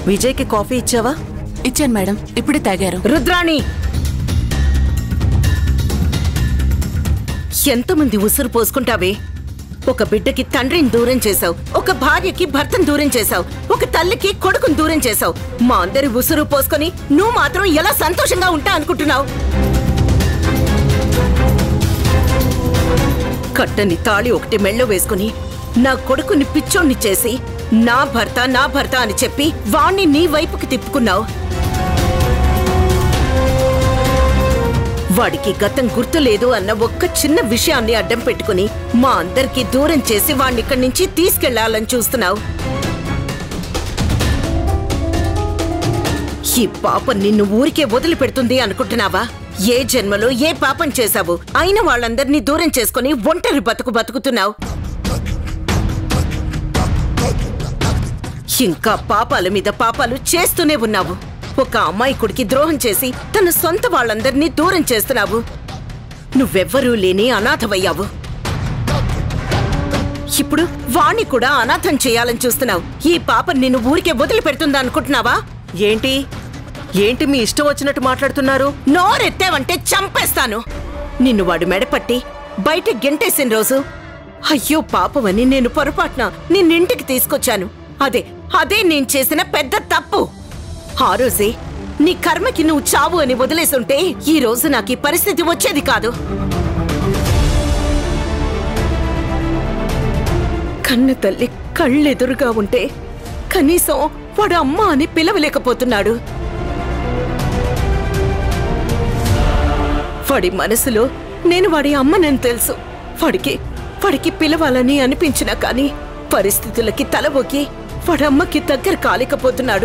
విజయ్కి కాఫీ ఇచ్చావా ఇచ్చాను మేడం ఇప్పుడే తాగారు రుద్రాణి ఎంతమంది ఉసురు పోసుకుంటావే ఒక బిడ్డకి తండ్రిని దూరం చేశావు ఒక భార్యకి భర్తను దూరం చేశావు ఒక తల్లికి కొడుకుని దూరం చేశావు మా అందరి ఉసురు పోసుకొని నువ్వు మాత్రం ఎలా సంతోషంగా ఉంటా అనుకుంటున్నావు కట్టని తాళి ఒకటి మెళ్ళో వేసుకుని నా కొడుకుని పిచ్చోణ్ణి చేసి నా భర్త నా భర్త అని చెప్పి వాణ్ణి నీ వైపుకి తిప్పుకున్నావు వాడికి గతం గుర్తులేదు అన్న ఒక్క చిన్న విషయాన్ని అడ్డం పెట్టుకుని మా అందరికీ దూరం చేసి వాణ్ణి ఇక్కడి నుంచి తీసుకెళ్లాలని చూస్తున్నావు ఈ పాప నిన్ను ఊరికే వదిలిపెడుతుంది అనుకుంటున్నావా ఏ జన్మలో ఏ పాపం చేశావు అయిన వాళ్ళందరినీ దూరం చేసుకుని ఒంటరి బతుకు బతుకుతున్నావు ఇంకా పాపాల మీద పాపాలు చేస్తూనే ఉన్నావు ఒక అమాయకుడికి ద్రోహం చేసి తన సొంత వాళ్ళందరినీ దూరం చేస్తున్నావు నువ్వెవ్వరూ లేని అనాథవయ్యావు ఇప్పుడు వాణ్ణి కూడా అనాథం చేయాలని చూస్తున్నావు ఈ పాప నిన్ను ఊరికే వదిలిపెడుతుందా అనుకుంటున్నావా ఏంటి ఏంటి మీ ఇష్టం వచ్చినట్టు మాట్లాడుతున్నారు నోరెత్తావంటే చంపేస్తాను నిన్ను వాడు మెడపట్టి బయట గెంటేసిన రోజు అయ్యో పాపమని నేను పొరపాటున నిన్నింటికి తీసుకొచ్చాను అదే అదే నేను చేసిన పెద్ద తప్పు ఆ రోజే నీ కర్మకి నువ్వు చావు అని వదిలేసుంటే ఈ రోజు నాకు ఈ పరిస్థితి వచ్చేది కాదు కన్న తల్లి కళ్ళెదురుగా ఉంటే కనీసం వాడు అమ్మ అని పిలవలేకపోతున్నాడు వాడి మనసులో నేను వాడి అమ్మనని తెలుసు వాడికి వాడికి పిలవాలని అనిపించినా కానీ పరిస్థితులకి తలవొకి వాడి అమ్మకి దగ్గర కాలేకపోతున్నాడు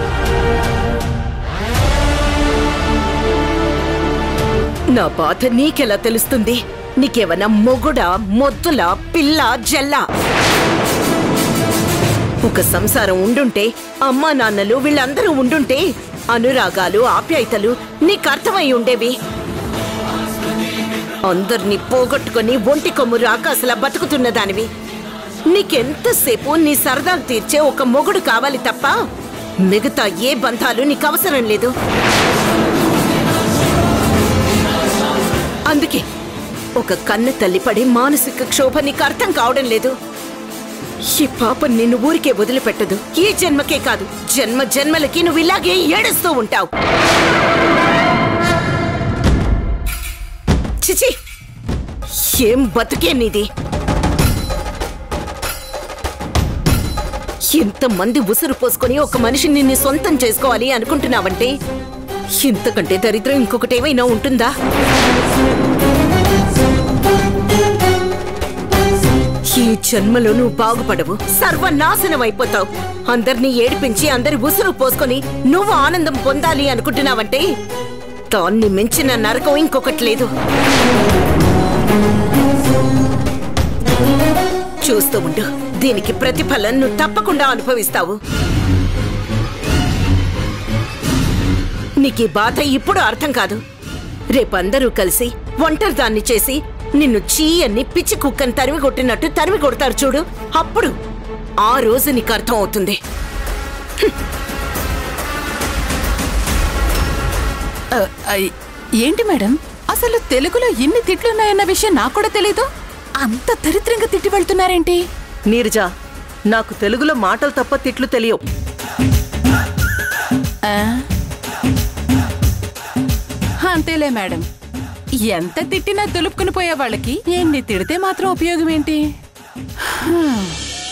నా బాధ నీకెలా తెలుస్తుంది నీకేమన్నా మొగుడా మొద్దులా పిల్ల జల్లా ఒక సంసారం ఉండుంటే అమ్మా నాన్నలు వీళ్ళందరూ ఉండుంటే అనురాగాలు ఆప్యాయతలు నీకు అర్థమై ఉండేవి అందరినీ పోగొట్టుకొని ఒంటి కొమ్ము రాకాసలా బతుకుతున్న దానివి నీకెంతసేపు నీ సరదాలు తీర్చే ఒక మొగుడు కావాలి తప్ప మిగతా ఏ బంధాలు నీకు అవసరం లేదు అందుకే ఒక కన్న తల్లి పడే మానసిక క్షోభ నీకు అర్థం కావడం లేదు ఈ పాప నిన్ను ఊరికే వదిలిపెట్టదు ఈ జన్మకే కాదు జన్మ జన్మలకి నువ్వు ఇలాగే ఏడుస్తూ ఉంటావు చిచి ఏం బతుకే నీది ఇంతమంది ఉసురు పోసుకొని ఒక మనిషిని నిన్ను సొంతం చేసుకోవాలి అనుకుంటున్నావంటే ఇంతకంటే దరిద్రం ఇంకొకటి ఏమైనా ఉంటుందా ఈ జన్మలో నువ్వు బాగుపడవు సర్వనాశనం అయిపోతావు అందరినీ ఏడిపించి అందరి ఉసురు పోసుకొని నువ్వు ఆనందం పొందాలి అనుకుంటున్నావంటే దాన్ని మించిన నరకం ఇంకొకటి లేదు చూస్తూ ఉండు దీనికి ప్రతిఫలం నువ్వు తప్పకుండా అనుభవిస్తావు నీకు ఈ బాధ ఇప్పుడు అర్థం కాదు రేపందరూ కలిసి ఒంటరిదాన్ని చేసి నిన్ను చీయన్ని పిచ్చి కుక్కని తరిమి కొట్టినట్టు తరిమి కొడతారు చూడు అప్పుడు ఆ రోజు నీకు అర్థం అవుతుంది ఆ, ఆ, ఏంటి మేడం అసలు తెలుగులో ఇన్ని తిట్లున్నాయన్న విషయం నాకు కూడా తెలీదు అంత దరిద్రంగా తిట్టి వెళ్తున్నారేంటి నీరజ నాకు తెలుగులో మాటలు తప్ప తిట్లు తెలియవు ఆ? అంతేలే మేడం ఎంత తిట్టినా తులుపుకుని పోయే వాళ్ళకి ఎన్ని తిడితే మాత్రం ఉపయోగం ఏంటి హ్మ్.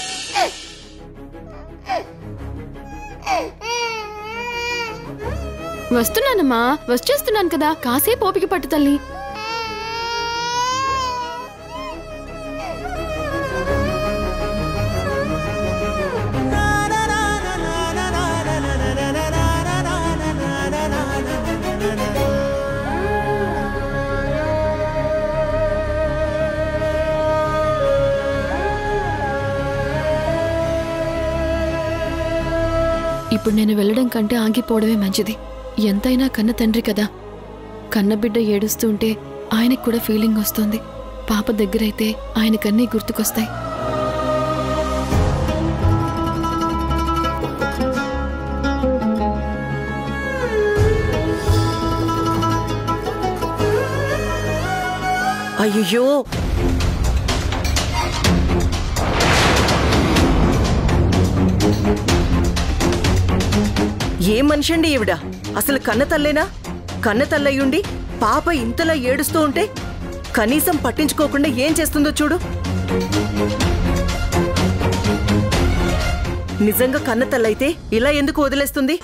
వస్తున్నానమ్మా వచ్చేస్తున్నాను కదా కాసేపు ఓపిక పట్టు తల్లి ఇప్పుడు నేను వెళ్ళడం కంటే ఆగిపోవడమే మంచిది ఎంతైనా కన్న తండ్రి కదా కన్నబిడ్డ ఏడుస్తూ ఉంటే ఆయనకు కూడా ఫీలింగ్ వస్తుంది పాప దగ్గరైతే ఆయనకన్నీ గుర్తుకొస్తాయి అయ్యో ఏ మనిషి అండి ఈవిడ అసలు కన్న తల్లేనా కన్న తల్లయ్యుండి పాప ఇంతలా ఏడుస్తూ ఉంటే కనీసం పట్టించుకోకుండా ఏం చేస్తుందో చూడు నిజంగా కన్న తల్లైతే ఇలా ఎందుకు వదిలేస్తుంది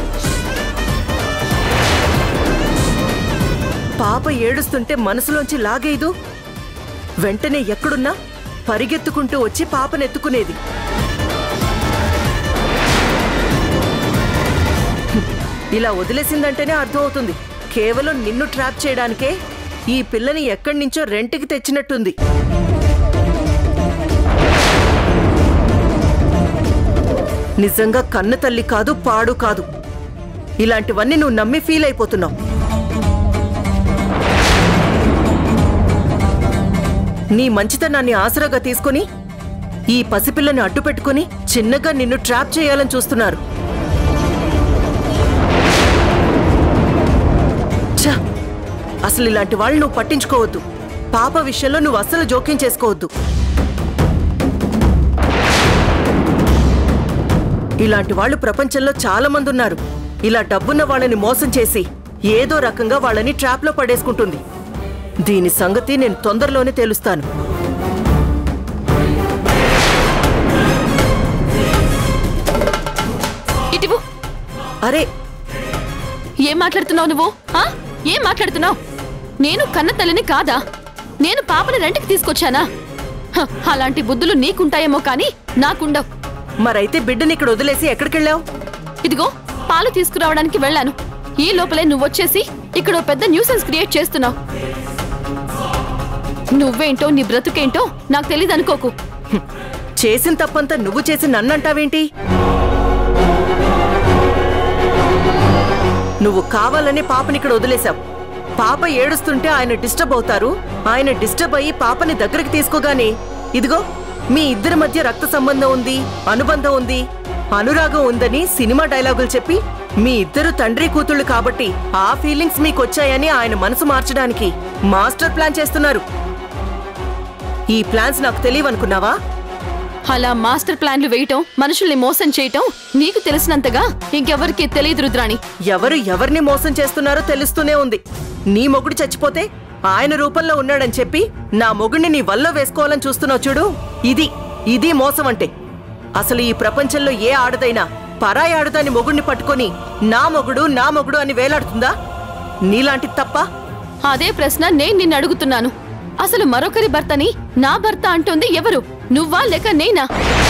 పాప ఏడుస్తుంటే మనసులోంచి లాగేదు వెంటనే ఎక్కడున్నా పరిగెత్తుకుంటూ వచ్చి పాపనెత్తుకునేది ఇలా వదిలేసిందంటేనే అర్థమవుతుంది కేవలం నిన్ను ట్రాప్ చేయడానికే ఈ పిల్లని ఎక్కడి నుంచో రెంట్కి తెచ్చినట్టుంది నిజంగా కన్న తల్లి కాదు పాడు కాదు ఇలాంటివన్నీ నువ్వు నమ్మి ఫీల్ అయిపోతున్నావు నీ మంచితనాన్ని ఆసరాగా తీసుకొని ఈ పసిపిల్లని అడ్డుపెట్టుకుని చిన్నగా నిన్ను ట్రాప్ చేయాలని చూస్తున్నారు ఛ! అసలు ఇలాంటి వాళ్ళు నువ్వు పట్టించుకోవద్దు పాప విషయంలో నువ్వు అస్సలు జోక్యం చేసుకోవద్దు ఇలాంటి వాళ్ళు ప్రపంచంలో చాలా మంది ఉన్నారు ఇలా డబ్బున్న వాళ్ళని మోసం చేసి ఏదో రకంగా వాళ్ళని ట్రాప్లో పడేసుకుంటుంది దీని సంగతి నేను తొందరలోనే తెలుస్తాను ఇటువు అరే ఏం మాట్లాడుతున్నావు నువ్వు ఆ? ఏం మాట్లాడుతున్నావు నేను కన్న తల్లిని కాదా నేను పాపని రెంట్కి తీసుకొచ్చానా హ, అలాంటి బుద్ధులు నీకుంటాయేమో కానీ నాకుండవు మరైతే బిడ్డని ఇక్కడ వదిలేసి ఎక్కడికెళ్ళావు ఇదిగో పాలు తీసుకురావడానికి వెళ్ళాను ఈ లోపలే నువ్వొచ్చేసి ఇక్కడ ఓ పెద్ద న్యూసెన్స్ క్రియేట్ చేస్తున్నావు నువ్వేంటో నీ బ్రతుకేంటో నాకు తెలియదు అనుకోకు చేసిన తప్పంతా నువ్వు చేసి నన్నంటావేంటి నువ్వు కావాలని పాపని ఇక్కడ వదిలేశావు పాప ఏడుస్తుంటే ఆయన డిస్టర్బ్ అవుతారు ఆయన డిస్టర్బ్ అయ్యి పాపని దగ్గరికి తీసుకోగానే ఇదిగో మీ ఇద్దరి మధ్య రక్త సంబంధం ఉంది అనుబంధం ఉంది అనురాగం ఉందని సినిమా డైలాగులు చెప్పి మీ ఇద్దరు తండ్రి కూతుళ్ళు కాబట్టి ఆ ఫీలింగ్స్ మీకు వచ్చాయని ఆయన మనసు మార్చడానికి మాస్టర్ ప్లాన్ చేస్తున్నారు ఈ ప్లాన్స్ నాకు తెలియవనుకున్నావా అలా మాస్టర్ ప్లాన్లు వేయటం మనుషుల్ని మోసం చేయటం నీకు తెలిసినంతగా ఇంకెవరికి తెలియదు రుద్రాణి ఎవరు ఎవరిని మోసం చేస్తున్నారో తెలుస్తూనే ఉంది నీ మొగుడు చచ్చిపోతే ఆయన రూపంలో ఉన్నాడని చెప్పి నా మొగుడిని నీ వల్ల వేసుకోవాలని చూస్తున్నావు చూడు ఇది ఇది మోసం అంటే అసలు ఈ ప్రపంచంలో ఏ ఆడదైనా పరాయి ఆడదాని మొగుడిని పట్టుకొని నా మొగుడు నా మొగుడు అని వేలాడుతుందా నీలాంటి తప్ప అదే ప్రశ్న నేను నిన్ను అడుగుతున్నాను అసలు మరొకరి భర్తని నా భర్త అంటుంది ఎవరు నువ్వా లేక నేనా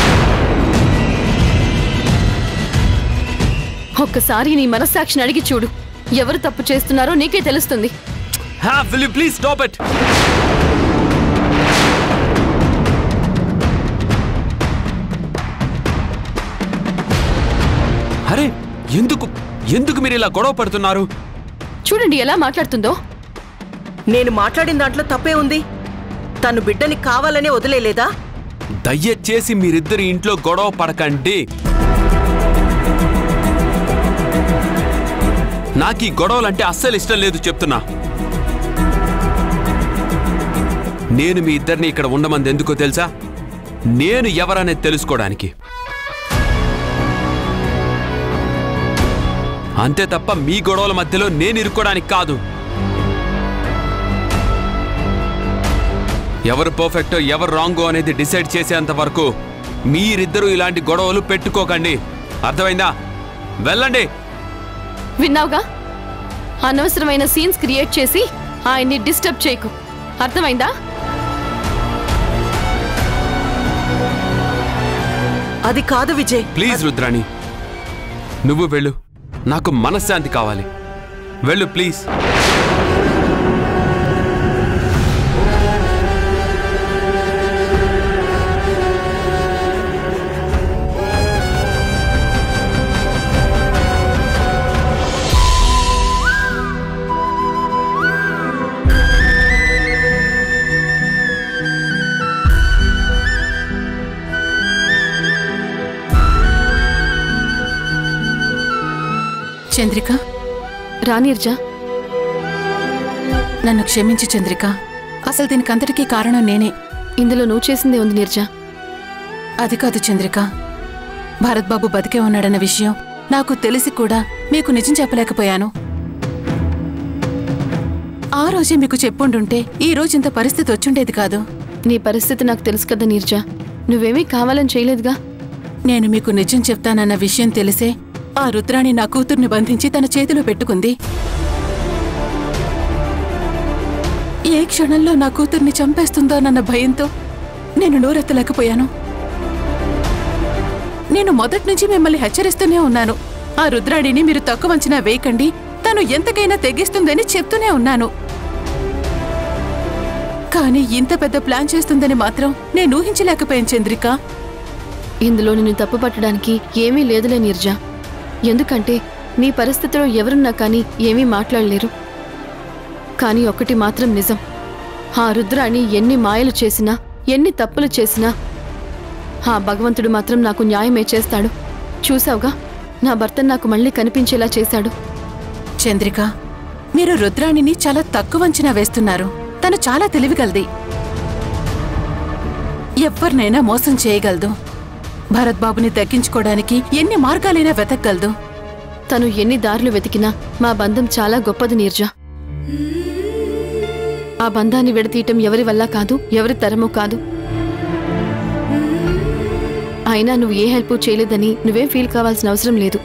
ఒక్కసారి నీ మనస్సాక్షిని అడిగి చూడు ఎవరు తప్పు చేస్తున్నారో నీకే తెలుస్తుంది హా will you please stop it అరే ఎందుకు ఎందుకు మీరు ఇలా గొడవ పడుతున్నారు చూడండి ఎలా మాట్లాడుతుందో నేను మాట్లాడిన దాంట్లో తప్పే ఉంది తను బిడ్డని కావాలనే వదిలేలేదా దయచేసి మీరిద్దరు ఇంట్లో గొడవ పడకండి నాకు ఈ గొడవలంటే అస్సలు ఇష్టం లేదు చెప్తున్నా నేను మీ ఇద్దరిని ఇక్కడ ఉండమంది ఎందుకో తెలుసా నేను ఎవరనేది తెలుసుకోవడానికి అంతే తప్ప మీ గొడవల మధ్యలో నేను ఇరుక్కోవడానికి కాదు ఎవరు పర్ఫెక్టో ఎవరు రాంగో అనేది డిసైడ్ చేసేంత వరకు మీరిద్దరూ ఇలాంటి గొడవలు పెట్టుకోకండి అర్థమైందా వెళ్ళండి విన్నావుగా అనవసరమైన సీన్స్ క్రియేట్ చేసి ఆయన్ని డిస్టర్బ్ చేయకు అర్థమైందా అది కాదు విజయ్ ప్లీజ్ రుద్రాణి నువ్వు వెళ్ళు నాకు మనశ్శాంతి కావాలి వెళ్ళు ప్లీజ్ చంద్రిక రానీర్జా నన్ను క్షమించి చంద్రిక అసలు దీనికంతటికీ కారణం నేనే ఇందులో నువ్వు చేసిందే ఉంది నీర్జా అది కాదు చంద్రిక భరత్ బాబు బతికే ఉన్నాడన్న విషయం నాకు తెలిసి కూడా మీకు నిజం చెప్పలేకపోయాను ఆ రోజే మీకు చెప్పుండుంటే ఈ రోజు ఇంత పరిస్థితి వచ్చుండేది కాదు నీ పరిస్థితి నాకు తెలుసు కదా నీర్జా నువ్వేమీ కావాలని చేయలేదుగా నేను మీకు నిజం చెప్తానన్న విషయం తెలిసే ఆ రుద్రాణి నా కూతుర్ని బంధించి తన చేతిలో పెట్టుకుంది ఏ క్షణంలో నా కూతుర్ని చంపేస్తుందోనన్న భయంతో నేను నోరెత్తలేకపోయాను నేను మొదటి నుంచి మిమ్మల్ని హెచ్చరిస్తూనే ఉన్నాను ఆ రుద్రాణిని మీరు తక్కువ అంచనా వేయకండి తను ఎంతకైనా తెగిస్తుందని చెప్తూనే ఉన్నాను కానీ ఇంత పెద్ద ప్లాన్ చేస్తుందని మాత్రం నేను ఊహించలేకపోయాను చంద్రిక ఇందులో నిన్ను తప్పు పట్టడానికి ఏమీ లేదులే నీర్జా ఎందుకంటే నీ పరిస్థితిలో ఎవరున్నా కానీ ఏమీ మాట్లాడలేరు కానీ ఒక్కటి మాత్రం నిజం ఆ రుద్రాణి ఎన్ని మాయలు చేసినా ఎన్ని తప్పులు చేసినా ఆ భగవంతుడు మాత్రం నాకు న్యాయమే చేస్తాడు చూసావుగా నా భర్త నాకు మళ్ళీ కనిపించేలా చేశాడు చంద్రిక మీరు రుద్రాణిని చాలా తక్కువ అంచనా వేస్తున్నారు తను చాలా తెలివిగలది ఎవరినైనా మోసం చేయగలదు భరత్ బాబుని దక్కించుకోవడానికి ఎన్ని మార్గాలైనా వెతకగలదు తను ఎన్ని దారులు వెతికినా మా బంధం చాలా గొప్పది నీర్జా ఆ బంధాన్ని విడతీయటం ఎవరి వల్ల కాదు ఎవరి తరమూ కాదు అయినా నువ్వు ఏ హెల్ప్ చేయలేదని నువ్వేం ఫీల్ కావాల్సిన అవసరం లేదు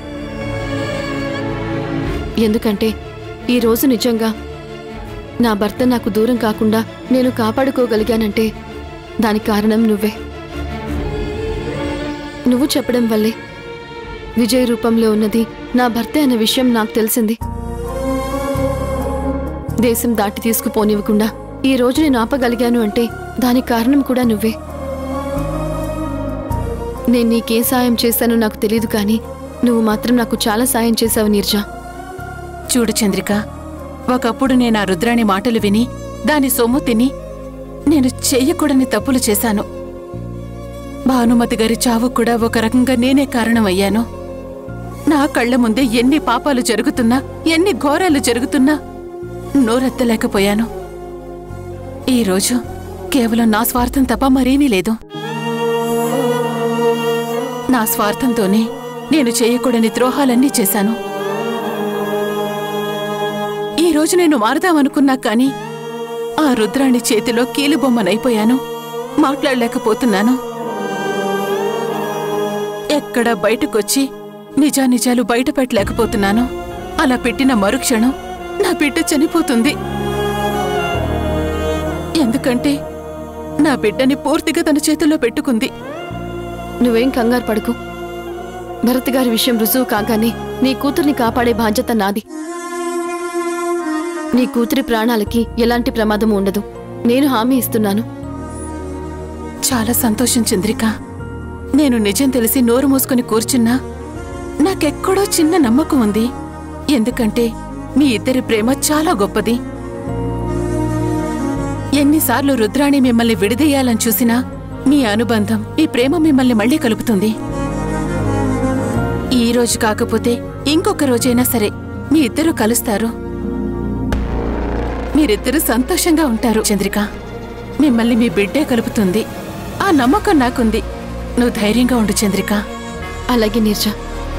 ఎందుకంటే ఈ రోజు నిజంగా నా భర్త నాకు దూరం కాకుండా నేను కాపాడుకోగలిగానంటే దానికి కారణం నువ్వే నువ్వు చెప్పడం వల్లే విజయ్ రూపంలో ఉన్నది నా భర్తే అన్న విషయం నాకు తెలిసింది దేశం దాటి తీసుకుపోనివ్వకుండా ఈ రోజు నేను ఆపగలిగాను అంటే దానికి కారణం కూడా నువ్వే నేను నీకేం సాయం చేశానో నాకు తెలియదు కానీ నువ్వు మాత్రం నాకు చాలా సాయం చేశావు నీర్జా చూడు చంద్రిక ఒకప్పుడు నేను ఆ రుద్రాణి మాటలు విని దాని సొమ్ము తిని నేను చెయ్యకూడని తప్పులు చేశాను భానుమతి గారి చావు కూడా ఒక రకంగా నేనే కారణమయ్యాను నా కళ్ళ ముందే ఎన్ని పాపాలు జరుగుతున్నా ఎన్ని ఘోరాలు జరుగుతున్నా నోరెత్తలేకపోయాను ఈరోజు కేవలం నా స్వార్థం తప్ప మరేమీ లేదు నా స్వార్థంతోనే నేను చేయకూడని ద్రోహాలన్నీ చేశాను ఈ రోజు నేను మారదామనుకున్నా కానీ ఆ రుద్రాణి చేతిలో కీలుబొమ్మనైపోయాను మాట్లాడలేకపోతున్నాను ఎక్కడ బయటకొచ్చి నిజానిజాలు బయట పెట్టలేకపోతున్నాను అలా పెట్టిన మరుక్షణం నా బిడ్డ చనిపోతుంది ఎందుకంటే నా బిడ్డని పూర్తిగా తన చేతుల్లో పెట్టుకుంది నువ్వేం కంగారు పడుకు భరత్ గారి విషయం రుజువు కాగానే నీ కూతుర్ని కాపాడే బాధ్యత నాది నీ కూతురి ప్రాణాలకి ఎలాంటి ప్రమాదం ఉండదు నేను హామీ ఇస్తున్నాను చాలా సంతోషం చంద్రిక నేను నిజం తెలిసి నోరు మూసుకుని కూర్చున్నా నాకెక్కడో చిన్న నమ్మకం ఉంది ఎందుకంటే మీ ఇద్దరి ప్రేమ చాలా గొప్పది ఎన్నిసార్లు రుద్రాణి మిమ్మల్ని విడదీయాలని చూసినా మీ అనుబంధం మీ ప్రేమ మిమ్మల్ని మళ్ళీ కలుపుతుంది ఈ రోజు కాకపోతే ఇంకొక రోజైనా సరే మీ ఇద్దరు కలుస్తారు మీరిద్దరూ సంతోషంగా ఉంటారు చంద్రిక మిమ్మల్ని మీ బిడ్డే కలుపుతుంది ఆ నమ్మకం నాకుంది నువ్వు ధైర్యంగా ఉండు చంద్రిక అలాగే నీర్జా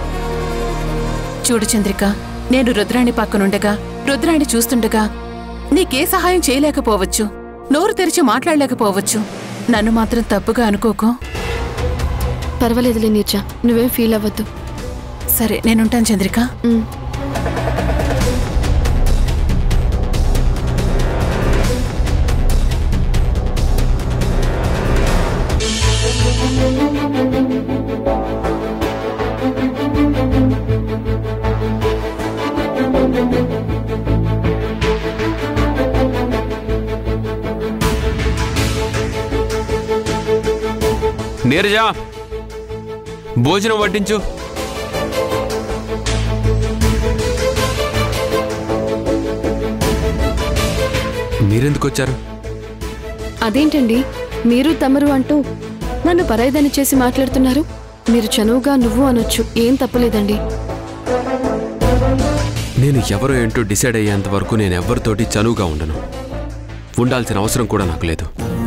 చూడు చంద్రిక నేను రుద్రాణి పక్కనుండగా రుద్రాణి చూస్తుండగా నీకే సహాయం చేయలేకపోవచ్చు నోరు తెరిచి మాట్లాడలేకపోవచ్చు నన్ను మాత్రం తప్పుగా అనుకోకు పర్వాలేదులే నీర్జా నువ్వేం ఫీల్ అవ్వద్దు సరే నేనుంటాను చంద్రిక ఉమ్. నీరజా భోజనం వడ్డించు మీరెందుకు వచ్చారు అదేంటండి మీరు తమరు అంటూ నన్ను పరాయిదని చేసి మాట్లాడుతున్నారు మీరు చనువుగా నువ్వు అనొచ్చు ఏం తప్పలేదండి నేను ఎవరో ఏంటో డిసైడ్ అయ్యేంత వరకు నేను ఎవరితోటి చనువుగా ఉండను ఉండాల్సిన అవసరం కూడా నాకు లేదు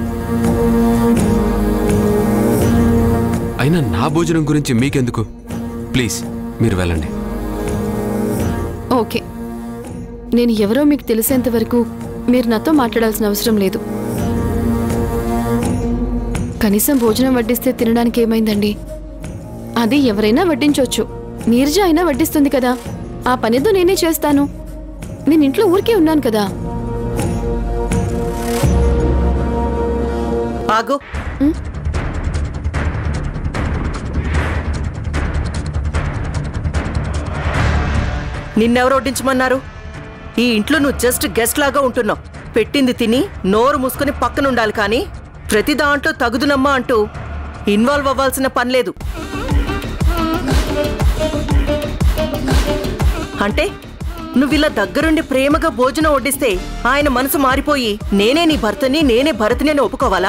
అయినా నా భోజనం గురించి మీకెందుకు ప్లీజ్ మీరు వెళ్ళండి ఓకే నేను ఎవరో మీకు తెలిసేంత వరకు మీరు నాతో మాట్లాడాల్సిన అవసరం లేదు కనీసం భోజనం వడ్డిస్తే తినడానికి ఏమైందండి అది ఎవరైనా వడ్డించవచ్చు నీరజ అయినా వడ్డిస్తుంది కదా ఆ పనితో నేనే చేస్తాను నేను ఇంట్లో ఊరికే ఉన్నాను కదా ఆగు నిన్నెవరు వడ్డించమన్నారు ఈ ఇంట్లో నువ్వు జస్ట్ గెస్ట్ లాగా ఉంటున్నావు పెట్టింది తిని నోరు మూసుకొని పక్కన ఉండాలి కానీ ప్రతి దాంట్లో తగుదునమ్మా అంటూ ఇన్వాల్వ్ అవ్వాల్సిన పని లేదు అంటే నువ్వు ఇలా దగ్గరుండి ప్రేమగా భోజనం వడ్డిస్తే ఆయన మనసు మారిపోయి నేనే నీ భర్తని నేనే భరతని అని ఒప్పుకోవాలా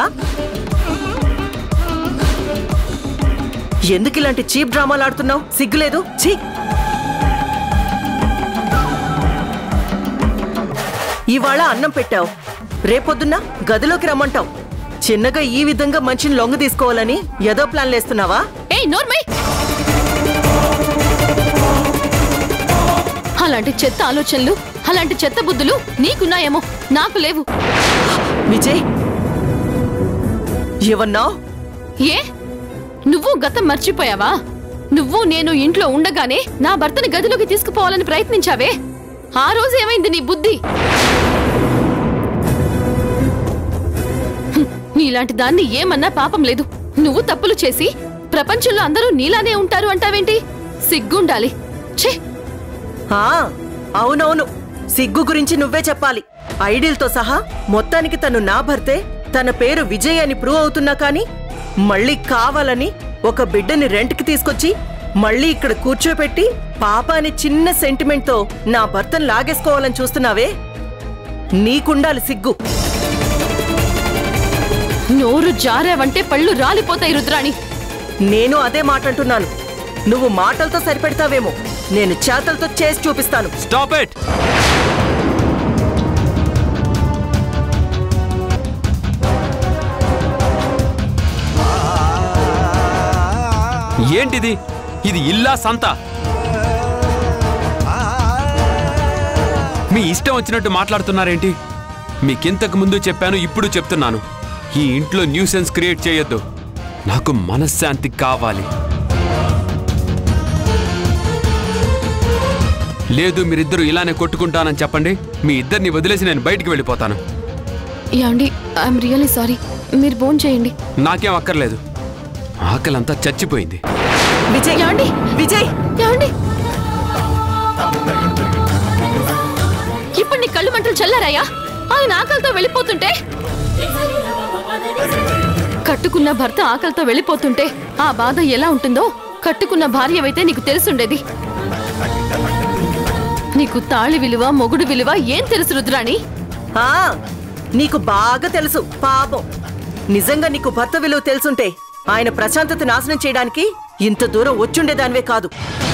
ఎందుకు ఇలాంటి చీప్ డ్రామాలు ఆడుతున్నావు సిగ్గులేదు ఛీ ఇవాళ అన్నం పెట్టావు రేపొద్దున్న గదిలోకి రమ్మంటావు చిన్నగా ఈ విధంగా మనిషిని లొంగ తీసుకోవాలని ఏదో ప్లాన్ లేస్తున్నావా ఏయ్ నోర్మై అలాంటి చెత్త ఆలోచనలు అలాంటి చెత్త బుద్ధులు నీకున్నాయేమో నాకు లేవు విజయ్ ఏమన్నావు ఏ నువ్వు గతం మర్చిపోయావా నువ్వు నేను ఇంట్లో ఉండగానే నా భర్తని గదిలోకి తీసుకుపోవాలని ప్రయత్నించావే ఆ రోజు ఏమైంది నీ బుద్ధి హ్మ్, నీలాంటి దాన్ని ఏమన్నా పాపం లేదు నువ్వు తప్పులు చేసి ప్రపంచంలో అందరూ నీలానే ఉంటారు అంటావేంటి సిగ్గుండాలి ఛే ఆ, అవునవును సిగ్గు గురించి నువ్వే చెప్పాలి ఐడిల్తో సహా మొత్తానికి తను నా భర్తే తన పేరు విజయ్ అని ప్రూవ్ అవుతున్నా కానీ మళ్ళీ కావాలని ఒక బిడ్డని రెంట్కి తీసుకొచ్చి మళ్ళీ ఇక్కడ కూర్చోపెట్టి పాప అనే చిన్న సెంటిమెంట్తో నా భర్తను లాగేసుకోవాలని చూస్తున్నావే నీకుండాలి సిగ్గు నోరు జారావంటే పళ్ళు రాలిపోతాయి రుద్రాణి నేను అదే మాట అంటున్నాను నువ్వు మాటలతో సరిపెడతావేమో నేను చేతలతో చేసి చూపిస్తాను స్టాప్ ఇట్ ఏంటిది ఇది ఇల్లా సంత మీ ఇష్టం వచ్చినట్టు మాట్లాడుతున్నారేంటి మీకింతకు ముందు చెప్పాను ఇప్పుడు చెప్తున్నాను ఈ ఇంట్లో న్యూసెన్స్ క్రియేట్ చేయొద్దు నాకు మనశ్శాంతి కావాలి లేదు మీరిద్దరూ ఇలానే కొట్టుకుంటానని చెప్పండి మీ ఇద్దరిని వదిలేసి నేను బయటికి వెళ్ళిపోతాను యాండి ఐఎమ్ రియల్లీ సారీ మీరు ఫోన్ చేయండి నాకేం అక్కర్లేదు ఆకలంతా చచ్చిపోయింది విజయ్ యాండి విజయ్ యాండి ఇప్పుడు నీ కళ్ళు మంటలు చల్లారాయా ఆయన ఆకలితో వెళ్ళిపోతుంటే కట్టుకున్న భర్త ఆకలితో వెళ్ళిపోతుంటే ఆ బాధ ఎలా ఉంటుందో కట్టుకున్న భార్యవైతే నీకు తెలుసుండేది నీకు తాళి విలువ మొగుడు విలువ ఏం తెలుసు రుద్రాణి ఆ నీకు బాగా తెలుసు పాపం నిజంగా నీకు భర్త విలువ తెలుసుంటే ఆయన ప్రశాంతత నాశనం చేయడానికి ఇంత దూరం వచ్చుండేదానివే కాదు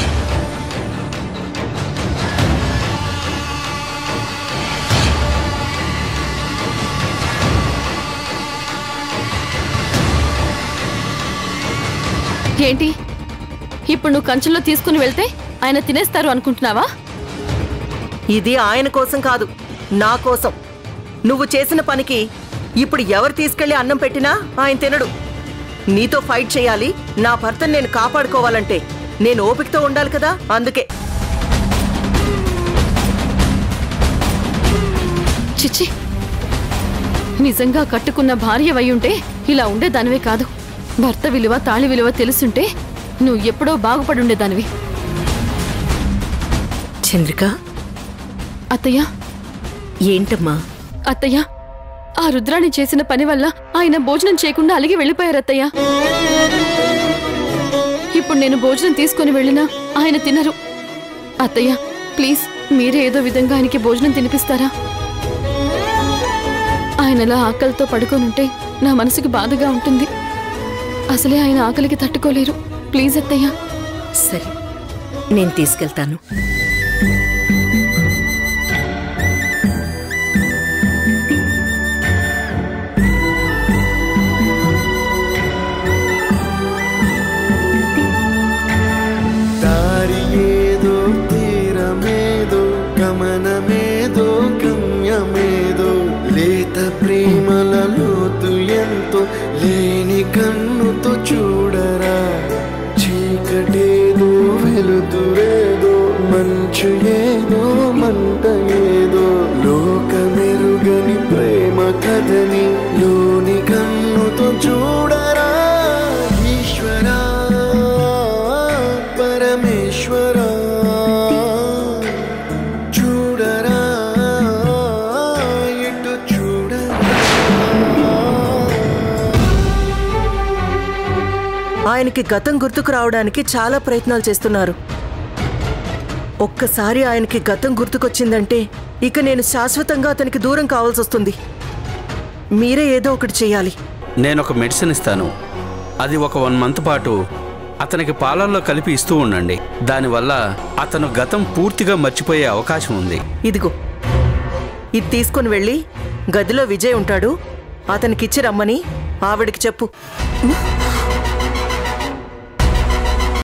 ఏంటి ఇప్పుడు నువ్వు కంచెంలో తీసుకుని వెళ్తే ఆయన తినేస్తారు అనుకుంటున్నావా ఇది ఆయన కోసం కాదు నా కోసం నువ్వు చేసిన పనికి ఇప్పుడు ఎవరు తీసుకెళ్లి అన్నం పెట్టినా ఆయన తినడు నీతో ఫైట్ చేయాలి నా భర్తను నేను కాపాడుకోవాలంటే నేను ఓపికతో ఉండాలి కదా అందుకే చిచ్చి నిజంగా కట్టుకున్న భార్య ఉంటే ఇలా ఉండేదానివే కాదు భర్త విలువ తాళి విలువ తెలుసుంటే నువ్వు ఎప్పుడో బాగుపడుండేదానివి చంద్రిక అత్తయ్య ఏంటమ్మా అత్తయ్య ఆ రుద్రాణి చేసిన పని వల్ల ఆయన భోజనం చేయకుండా అలిగి వెళ్ళిపోయారు అత్తయ్య ఇప్పుడు నేను భోజనం తీసుకుని వెళ్ళినా ఆయన తినరు అత్తయ్య ప్లీజ్ మీరే ఏదో విధంగా ఆయనకి భోజనం తినిపిస్తారా ఆయనలా ఆకలితో పడుకోనుంటే నా మనసుకి బాధగా ఉంటుంది అసలే ఆయన ఆకలికి తట్టుకోలేరు ప్లీజ్ అత్తయ్య సరే నేను తీసుకెళ్తాను లేని కన్నుతో చూడరా చీకటేదో వెలుతురేదో మంచు ఏదో మంట ఏదో లోకమెరుగని ప్రేమ కథని లోని కన్నుతో చూడరా ఈశ్వరా పరమేశ్వరా చూడరా ఇటు చూడరా ఆయనకి గతం గుర్తుకు రావడానికి చాలా ప్రయత్నాలు చేస్తున్నారు ఒక్కసారి ఆయనకి గతం గుర్తుకొచ్చిందంటే ఇక నేను శాశ్వతంగా అతనికి దూరం కావాల్సి వస్తుంది మీరే ఏదో ఒకటి చేయాలి నేను ఒక మెడిసిన్ ఇస్తాను అది ఒక వన్ మంత్ పాటు అతనికి పాలల్లో కలిపి ఇస్తూ ఉండండి దానివల్ల అతను గతం పూర్తిగా మర్చిపోయే అవకాశం ఉంది ఇదిగో ఇది తీసుకొని వెళ్ళి గదిలో విజయ్ ఉంటాడు అతనికిచ్చి రమ్మని ఆవిడికి చెప్పు